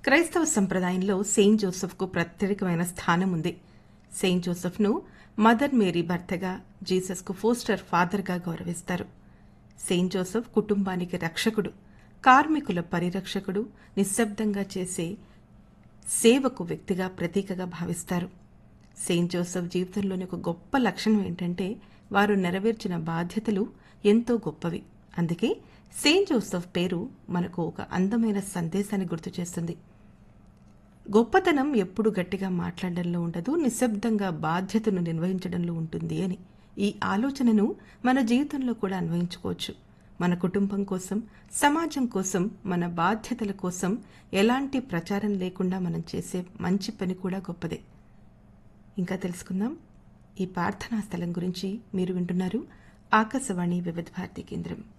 క్రైస్తవ సంప్రదాయంలో సెయింట్ జోసెఫ్కు ప్రత్యేకమైన స్థానం ఉంది సెయింట్ జోసెఫ్ను మదర్ మేరీ భర్తగా జీసస్కు ఫోస్టర్ ఫాదర్గా గౌరవిస్తారు సెయింట్ జోసెఫ్ కుటుంబానికి రక్షకుడు కార్మికుల పరిరక్షకుడు నిశ్శబ్దంగా చేసే సేవకు వ్యక్తిగా ప్రతీకగా భావిస్తారు సెయింట్ జోసెఫ్ జీవితంలోని ఒక గొప్ప లక్షణం ఏంటంటే వారు నెరవేర్చిన బాధ్యతలు ఎంతో గొప్పవి అందుకే సెయింట్ జోసెఫ్ పేరు మనకు ఒక అందమైన సందేశాన్ని గుర్తు చేస్తుంది గొప్పతనం ఎప్పుడు గట్టిగా మాట్లాడడంలో ఉండదు నిశ్శబ్దంగా బాధ్యతను నిర్వహించడంలో ఉంటుంది అని ఈ ఆలోచనను మన జీవితంలో కూడా అన్వయించుకోవచ్చు మన కుటుంబం కోసం సమాజం కోసం మన బాధ్యతల కోసం ఎలాంటి ప్రచారం లేకుండా మనం చేసే మంచి పని కూడా గొప్పదే ఇంకా తెలుసుకుందాం ఈ ప్రార్థనా స్థలం గురించి మీరు వింటున్నారు ఆకాశవాణి వివిధ భారతి కేంద్రం